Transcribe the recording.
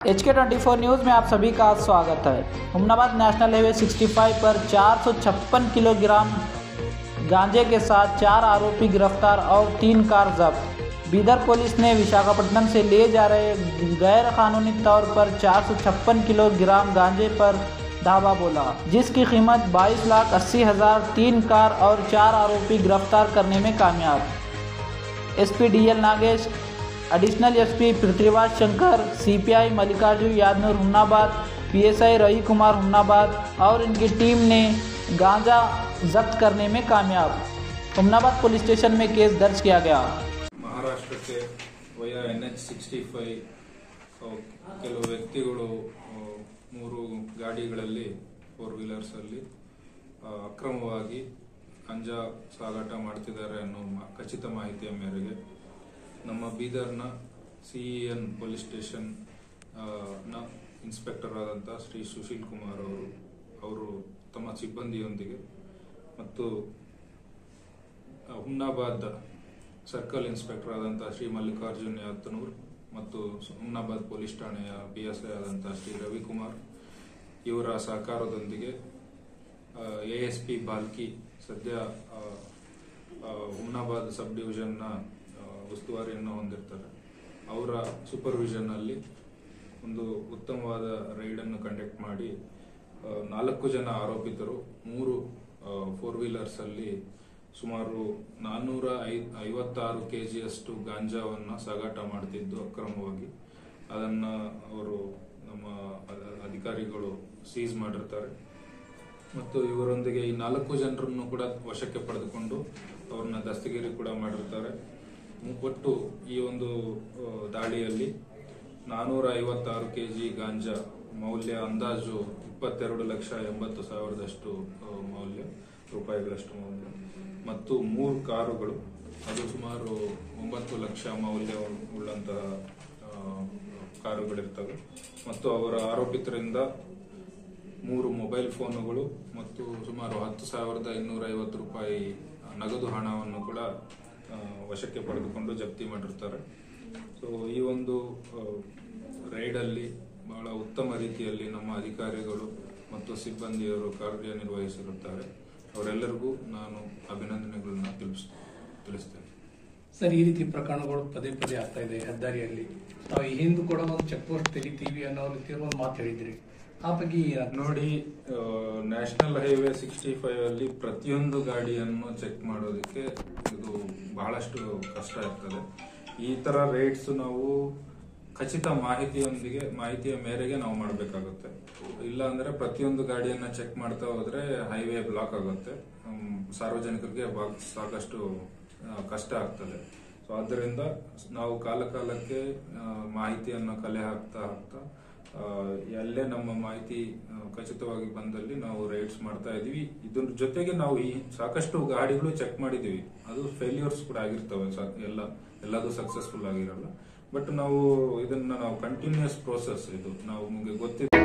H के twenty four news में आप सभी का स्वागत है हुमनाबाद नेशनल हाईवे 65 पर चार किलोग्राम गांजे के साथ चार आरोपी गिरफ्तार और तीन कार जब्त बीदर पुलिस ने विशाखापट्टनम से ले जा रहे गैर कानूनी तौर पर चार किलोग्राम गांजे पर धावा बोला जिसकी कीमत बाईस लाख अस्सी हज़ार तीन कार और चार आरोपी गिरफ्तार करने में कामयाब SP DL Nagesh additional SP Prithviraj Shankar CPI Mallikarjun Yadnur Humnabad PSI Ravi Kumar Humnabad और इनकी टीम ने गांजा जब्त करने में कामयाब हुमनाबाद पुलिस स्टेशन में केस दर्ज किया गया ಮಹಾರಾಷ್ಟ್ರಕ್ಕೆ via N H sixty five ಕೆಲವು ವ್ಯಕ್ತಿಗಳು ಆ, ಮೂರು ಗಾಡಿಗಳಲ್ಲಿ ಫೋರ್ ವೀಲರ್ಸಲ್ಲಿ ಆ, ಅಕ್ರಮವಾಗಿ ಗಂಜಾ ಸಾಗಾಟ ಮಾಡ್ತಿದ್ದಾರೆ ಅನ್ನೋ ಮ- ಖಚಿತ ಮಾಹಿತಿಯ ಮೇರೆಗೆ ನಮ್ಮ ಬೀದರ್ನ ಸಿಇಎನ್ ಪೊಲೀಸ್ ಸ್ಟೇಷನ್ ಆ, ನ ಇನ್ಸ್ಪೆಕ್ಟರ್ ಆದಂಥ ಶ್ರೀ ಸುಶೀಲ್ ಕುಮಾರ್ ಅವರು ಅವರು ತಮ್ಮ ಸಿಬ್ಬಂದಿಯೊಂದಿಗೆ ಮತ್ತು ಹುಮ್ನಾಬಾದ್ ಸರ್ಕಲ್ ಇನ್ಸ್ಪೆಕ್ಟರ್ ಆದಂಥ ಶ್ರೀ ಮಲ್ಲಿಕಾರ್ಜುನ್ ಯಾತನೂರ್ ಮತ್ತು ಹುಮ್ನಾಬಾದ್ ಪೊಲೀಸ್ ಠಾಣೆಯ ಪಿ ಎಸ್ ಐ ಆದಂಥ ಶ್ರೀ ರವಿಕುಮಾರ್ ಇವರ ಸಹಕಾರದೊಂದಿಗೆ ಎ ಎಸ್ ಪಿ ಬಾಲ್ಕಿ ಸದ್ಯ ಆ, ಆ, ಹುಮ್ನಾಬಾದ್ ಸಬ್ ಡಿವಿಷನ್ನ ಆ, ಉಸ್ತುವಾರಿಯನ್ನು ಹೊಂದಿರ್ತಾರೆ ಅವರ ಸೂಪರ್ವಿಷನ್ ಅಲ್ಲಿ ಒಂದು ಉತ್ತಮವಾದ ರೈಡ್ ಅನ್ನು ಕಂಡಕ್ಟ್ ಮಾಡಿ ಆ, ನಾಲ್ಕು ಜನ ಆರೋಪಿತರು ಮೂರು ಫೋರ್ ವೀಲರ್ಸ್ ಅಲ್ಲಿ ಸುಮಾರು ನಾನ್ನೂರ ಐ- ಐವತ್ತಾರು ಕೆಜಿಯಷ್ಟು ಗಾಂಜಾವನ್ನ ಸಾಗಾಟ ಮಾಡ್ತಿದ್ದು ಅಕ್ರಮವಾಗಿ ಅದನ್ನ ಅವರು ನಮ್ಮ ಅದ- ಅಧಿಕಾರಿಗಳು ಸೀಸ್ ಮಾಡಿರ್ತಾರೆ ಮತ್ತು ಇವರೊಂದಿಗೆ ಈ ನಾಲ್ಕು ಜನರನ್ನು ಕೂಡ ವಶಕ್ಕೆ ಪಡೆದುಕೊಂಡು ಅವ್ರನ್ನ ದಸ್ತಗಿರಿ ಕೂಡ ಮಾಡಿರ್ತಾರೆ ಮು- ಒಟ್ಟು ಈ ಒಂದು ಆ, ದಾಳಿಯಲ್ಲಿ ನಾನೂರ ಐವತ್ತಾರು ಕೆಜಿ ಗಾಂಜಾ ಮೌಲ್ಯ ಅಂದಾಜು ಇಪ್ಪತ್ತೆರಡು ಲಕ್ಷ ಎಂಬತ್ತು ಸಾವಿರದಷ್ಟು ಆ, ಮೌಲ್ಯ ರೂಪಾಯಿಗಳಷ್ಟು ಮೌಲ್ಯ ಮತ್ತು ಮೂರು ಕಾರುಗಳು ಅದು ಸುಮಾರು ಒಂಬತ್ತು ಲಕ್ಷ ಮೌಲ್ಯ ಉಳ್ಳಂತಹ ಆ, ಕಾರುಗಳಿರ್ತವೆ ಮತ್ತು ಅವರ ಆರೋಪಿತರಿಂದ ಮೂರು ಮೊಬೈಲ್ ಫೋನುಗಳು ಮತ್ತು ಸುಮಾರು ಹತ್ತು ಸಾವಿರದ ಇನ್ನೂರ ಐವತ್ತು ರೂಪಾಯಿ ನಗದು ಹಣವನ್ನು ಕೂಡ ಆ, ವಶಕ್ಕೆ ಪಡೆದುಕೊಂಡು ಜಪ್ತಿ ಮಾಡಿರ್ತಾರೆ ಸೊ ಈ ಒಂದು ರೈಡಲ್ಲಿ ಬಹಳ ಉತ್ತಮ ರೀತಿಯಲ್ಲಿ ನಮ್ಮ ಅಧಿಕಾರಿಗಳು ಮತ್ತು ಸಿಬ್ಬಂದಿಯವರು ಕಾರ್ಯನಿರ್ವಹಿಸಿರುತ್ತಾರೆ ಅವರೆಲ್ಲರಿಗೂ ನಾನು ಅಭಿನಂದನೆಗಳನ್ನ ತಿಳಿಸ್ ತಿಳಿಸ್ತೇನೆ ಸರ್ ಈ ರೀತಿ ಪ್ರಕರಣಗಳು ಪದೇ ಪದೇ ಆಗ್ತಾ ಇದೆ ಹೆದ್ದಾರಿಯಲ್ಲಿ ನಾವು ಈ ಹಿಂದೆ ಕೂಡ ಒಂದು ಚೆಕ್ ಪೋಸ್ಟ್ ತೆಗಿತೀವಿ ಅನ್ನೋ ರೀತಿ ಒಂದು ಮಾತು ಹೇಳಿದ್ರಿ ಆ ಬಗ್ಗೆ ಏನಾಗ್ತದೆ? ನೋಡಿ ನ್ಯಾಷನಲ್ ಹೈವೇ ಸಿಕ್ಸ್ಟಿ ಫೈವ್ ಅಲ್ಲಿ ಪ್ರತಿಯೊಂದು ಗಾಡಿಯನ್ನು ಚೆಕ್ ಮಾಡೋದಕ್ಕೆ ಇದು ಬಹಳಷ್ಟು ಕಷ್ಟ ಇರ್ತದೆ ಈ ತರ ರೇಟ್ಸ್ ನಾವು ಖಚಿತ ಮಾಹಿತಿಯೊಂದಿಗೆ ಮಾಹಿತಿಯ ಮೇರೆಗೆ ನಾವು ಮಾಡಬೇಕಾಗುತ್ತೆ ಇಲ್ಲ ಅಂದ್ರೆ ಪ್ರತಿಯೊಂದು ಗಾಡಿಯನ್ನ ಚೆಕ್ ಮಾಡ್ತಾ ಹೋದ್ರೆ ಹೈವೇ ಬ್ಲಾಕ್ ಆಗುತ್ತೆ ಹ್ಮ್, ಸಾರ್ವಜನಿಕರಿಗೆ ಬಾ- ಸಾಕಷ್ಟು ಆ, ಕಷ್ಟ ಆಗ್ತದೆ ಸೊ ಆದ್ದರಿಂದ ನಾವು ಕಾಲ ಕಾಲಕ್ಕೆ ಆ, ಮಾಹಿತಿಯನ್ನು ಕಲೆ ಹಾಕ್ತಾ ಹಾಕ್ತಾ ಆ, ಎಲ್ಲೇ ನಮ್ಮ ಮಾಹಿತಿ ಆ, ಖಚಿತವಾಗಿ ಬಂದಲ್ಲಿ ನಾವು ರೈಡ್ಸ್ ಮಾಡ್ತಾ ಇದೀವಿ ಇದ್ರ ಜೊತೆಗೆ ನಾವು ಈ ಸಾಕಷ್ಟು ಗಾಡಿಗಳು ಚೆಕ್ ಮಾಡಿದೀವಿ ಅದು ಫೇಲ್ಯೂರ್ಸ್ ಕೂಡ ಆಗಿರ್ತವೆ ಸ- ಎಲ್ಲ ಎಲ್ಲದೂ ಸಕ್ಸಸ್ಫುಲ್ ಆಗಿರಲ್ಲ ಬಟ್ ನಾವು ಇದನ್ನ ನಾವು ಕಂಟಿನ್ಯೂಸ್ ಪ್ರೋಸೆಸ್ ಇದು ನಾವು ನಮಗೆ ಗೊತ್ತಿದೆ